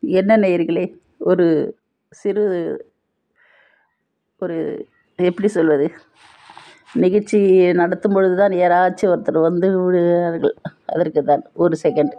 என்ன நேயர்களே ஒரு சிறு ஒரு எப்படி சொல்வது நிகழ்ச்சி நடத்தும் பொழுது தான் யாராச்சும் ஒருத்தர் வந்து விடுவார்கள் அதற்கு தான் ஒரு செகண்ட்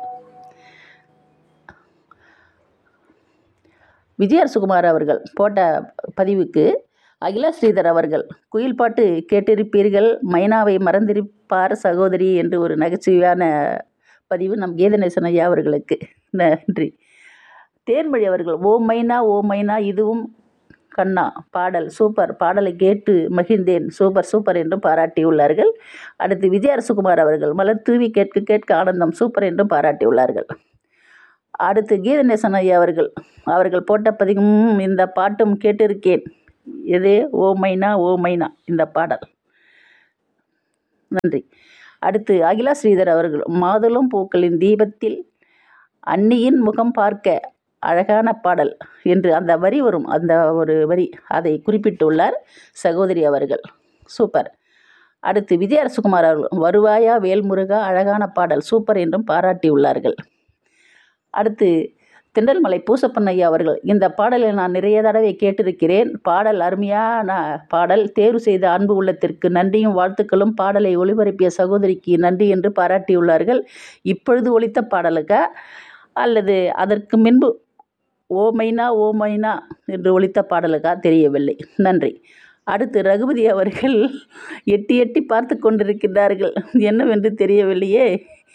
விஜயர் சுகுமார் அவர்கள் போட்ட பதிவுக்கு அகிலா ஸ்ரீதர் அவர்கள் குயில் பாட்டு கேட்டிருப்பீர்கள் மைனாவை மறந்திருப்பார் சகோதரி என்று ஒரு நகைச்சுவையான பதிவு நம் கீதநேசன் ஐயா அவர்களுக்கு நன்றி தேன்மொழி அவர்கள் ஓ மைனா ஓ மைனா இதுவும் கண்ணா பாடல் சூப்பர் பாடலை கேட்டு மகிழ்ந்தேன் சூப்பர் சூப்பர் என்றும் பாராட்டியுள்ளார்கள் அடுத்து விஜய அரசுகுமார் அவர்கள் மலர் தூவி கேட்க கேட்க ஆனந்தம் சூப்பர் என்றும் பாராட்டியுள்ளார்கள் அடுத்து கீதநேசன் ஐயா அவர்கள் அவர்கள் போட்ட பதிவும் இந்த பாட்டும் கேட்டிருக்கேன் எது ஓ மைனா ஓ மைனா இந்த பாடல் நன்றி அடுத்து அகிலா ஸ்ரீதர் அவர்கள் மாதுளம் பூக்களின் தீபத்தில் அன்னியின் முகம் பார்க்க அழகான பாடல் என்று அந்த வரி வரும் அந்த ஒரு வரி அதை குறிப்பிட்டுள்ளார் சகோதரி அவர்கள் சூப்பர் அடுத்து விஜய அரசுகுமார் அவர்கள் வருவாயா வேல்முருகா அழகான பாடல் சூப்பர் என்றும் பாராட்டியுள்ளார்கள் அடுத்து திண்டல்மலை பூசப்பன் ஐயா அவர்கள் இந்த பாடலை நான் நிறைய தடவை கேட்டிருக்கிறேன் பாடல் அருமையான பாடல் தேர்வு செய்த அன்பு உள்ளத்திற்கு நன்றியும் வாழ்த்துக்களும் பாடலை ஒளிபரப்பிய சகோதரிக்கு நன்றி என்று பாராட்டியுள்ளார்கள் இப்பொழுது ஒலித்த பாடலுக்கா அல்லது அதற்கு முன்பு ஓ மைனா ஓ மைனா என்று ஒலித்த பாடலுக்கா தெரியவில்லை நன்றி அடுத்து ரகுபதி அவர்கள் எட்டி எட்டி பார்த்து கொண்டிருக்கிறார்கள் என்னவென்று தெரியவில்லையே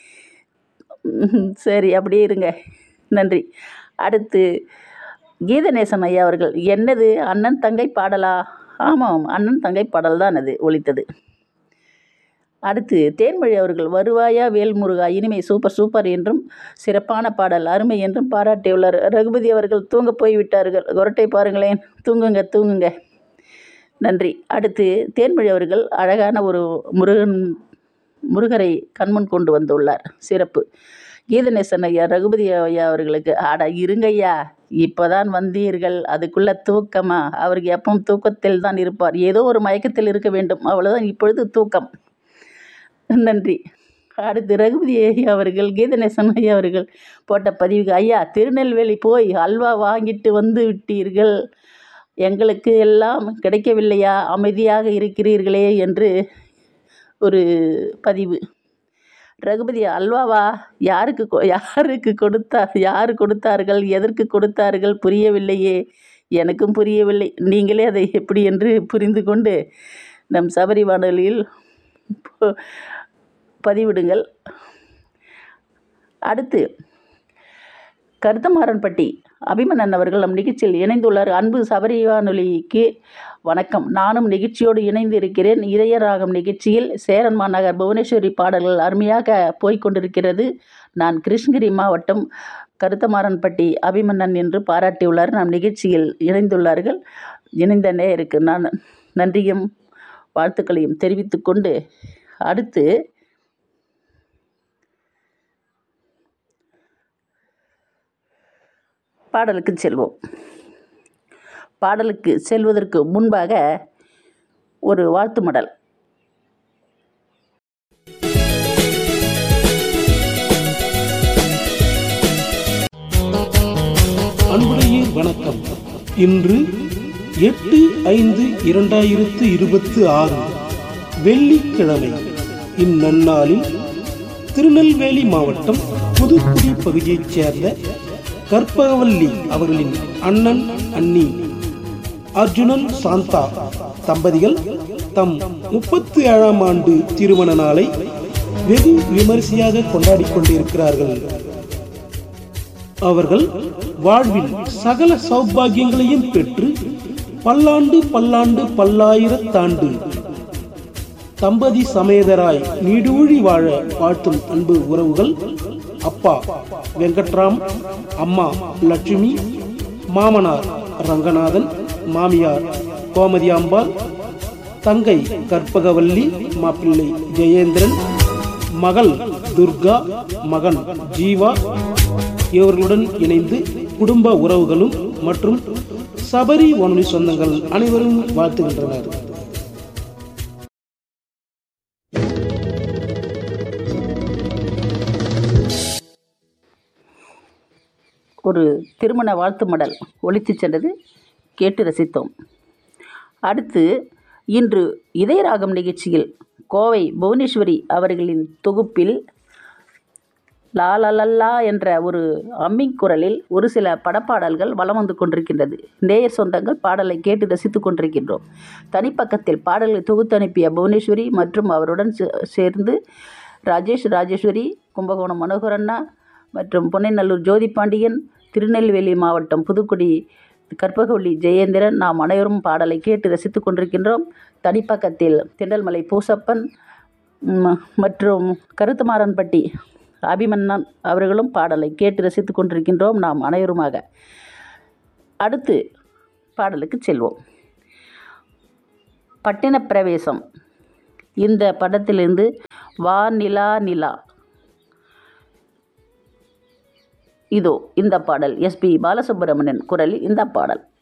சரி அப்படியே இருங்க நன்றி அடுத்து கீதநேசன் ஐயா அவர்கள் என்னது அண்ணன் தங்கை பாடலா ஆமாம் அண்ணன் தங்கை பாடல் தான் அது ஒலித்தது அடுத்து தேன்மொழி அவர்கள் வருவாயா வேல்முருகா இனிமை சூப்பர் சூப்பர் என்றும் சிறப்பான பாடல் அருமை என்றும் பாராட்டியுள்ளார் ரகுபதி அவர்கள் தூங்க போய்விட்டார்கள் கொரட்டை பாருங்களேன் தூங்குங்க தூங்குங்க நன்றி அடுத்து தேன்மொழி அவர்கள் அழகான ஒரு முருகன் முருகரை கண்முன் கொண்டு வந்துள்ளார் சிறப்பு கீதநேசன் ஐயா ரகுபதி ஐயா அவர்களுக்கு ஆட இருங்கய்யா இப்போதான் வந்தீர்கள் அதுக்குள்ள தூக்கமா அவருக்கு எப்பவும் தூக்கத்தில் தான் இருப்பார் ஏதோ ஒரு மயக்கத்தில் இருக்க வேண்டும் அவ்வளோதான் இப்பொழுது தூக்கம் நன்றி அடுத்து ரகுபதி ஐயா அவர்கள் கீதநேசன் ஐயா அவர்கள் போட்ட பதிவுக்கு ஐயா திருநெல்வேலி போய் அல்வா வாங்கிட்டு வந்து விட்டீர்கள் எங்களுக்கு எல்லாம் கிடைக்கவில்லையா அமைதியாக இருக்கிறீர்களே என்று ஒரு பதிவு ரகுபதி அல்வாவா யாருக்கு கொ- யாருக்கு கொடுத்தா யார் கொடுத்தார்கள் எதற்கு கொடுத்தார்கள் புரியவில்லையே எனக்கும் புரியவில்லை நீங்களே அதை எப்படி என்று புரிந்து கொண்டு நம் சபரி வானொலியில் ப- பதிவிடுங்கள் அடுத்து கருத்தமாறன்பட்டி அபிமன்னன் அவர்கள் நம் நிகழ்ச்சியில் இணைந்துள்ளார் அன்பு சபரி வானொலிக்கு வணக்கம் நானும் நிகழ்ச்சியோடு இணைந்து இருக்கிறேன் இதய ராகம் நிகழ்ச்சியில் சேரன் மாநகர் புவனேஸ்வரி பாடல்கள் அருமையாக போய்க் கொண்டிருக்கிறது நான் கிருஷ்ணகிரி மாவட்டம் கருத்தமாறன்பட்டி அபிமன்னன் என்று பாராட்டியுள்ளார் நம் நிகழ்ச்சியில் இணைந்துள்ளார்கள் இணைந்த நேயருக்கு நான் நன்றியும் வாழ்த்துக்களையும் தெரிவித்துக்கொண்டு அடுத்து பாடலுக்கு செல்வோம் பாடலுக்கு செல்வதற்கு முன்பாக ஒரு வாழ்த்து மடல் அன்புடைய வணக்கம் இன்று எட்டு ஐந்து இரண்டாயிரத்து இருபத்து ஆறு வெள்ளிக்கிழமை இந்நன்னாளில் திருநெல்வேலி மாவட்டம் புதுக்குடி பகுதியைச் சேர்ந்த கற்பகவல்லி அவர்களின் அண்ணன் அண்ணி அர்ஜுனன் சாந்தா தம்பதிகள் தம் முப்பத்தி ஏழாம் ஆண்டு திருமண நாளை வெகு விமரிசையாக கொண்டாடிக் கொண்டிருக்கிறார்கள் அவர்கள் வாழ்வில் சகல சௌபாகியங்களையும் பெற்று பல்லாண்டு பல்லாண்டு பல்லாயிரத்தாண்டு தம்பதி சமேதராய் நீடூழி வாழ வாழ்த்தும் அன்பு உறவுகள் அப்பா வெங்கட்ராம் அம்மா லட்சுமி மாமனார் ரங்கநாதன் மாமியார் கோமதி அம்பாள் தங்கை கற்பகவல்லி மாப்பிள்ளை ஜெயேந்திரன் மகள் துர்கா மகன் ஜீவா இவர்களுடன் இணைந்து குடும்ப உறவுகளும் மற்றும் சபரி வானொலி சொந்தங்கள் அனைவரும் வாழ்த்துகின்றனர் ஒரு திருமண வாழ்த்து மடல் ஒலித்து சென்றது கேட்டு ரசித்தோம் அடுத்து இன்று இதயராகம் நிகழ்ச்சியில் கோவை புவனேஸ்வரி அவர்களின் தொகுப்பில் லா லா லா லா என்ற ஒரு அம்மிங் குரலில் ஒரு சில படப்பாடல்கள் வலம் வந்து கொண்டிருக்கின்றது நேயர் சொந்தங்கள் பாடலை கேட்டு ரசித்துக் கொண்டிருக்கின்றோம் தனிப்பக்கத்தில் பாடல்களை தொகுத்து அனுப்பிய புவனேஸ்வரி மற்றும் அவருடன் சே- சேர்ந்து ராஜேஷ் ராஜேஸ்வரி கும்பகோணம் மனோகரண்ணா மற்றும் பொன்னைநல்லூர் ஜோதி பாண்டியன் திருநெல்வேலி மாவட்டம் புதுக்குடி கற்பகவள்ளி ஜெயேந்திரன் நாம் அனைவரும் பாடலை கேட்டு ரசித்துக் கொண்டிருக்கின்றோம் தனிப்பக்கத்தில் திண்டல்மலை பூசப்பன் ம், மற்றும் கருத்துமாறன்பட்டி அபிமன்னன் அவர்களும் பாடலை கேட்டு ரசித்துக் கொண்டிருக்கின்றோம் நாம் அனைவருமாக அடுத்து பாடலுக்கு செல்வோம் பட்டினப் பிரவேசம் இந்த படத்திலிருந்து வா நிலா நிலா இதோ இந்த பாடல் எஸ்பி பாலசுப்ரமணியன் குரலில் இந்த பாடல்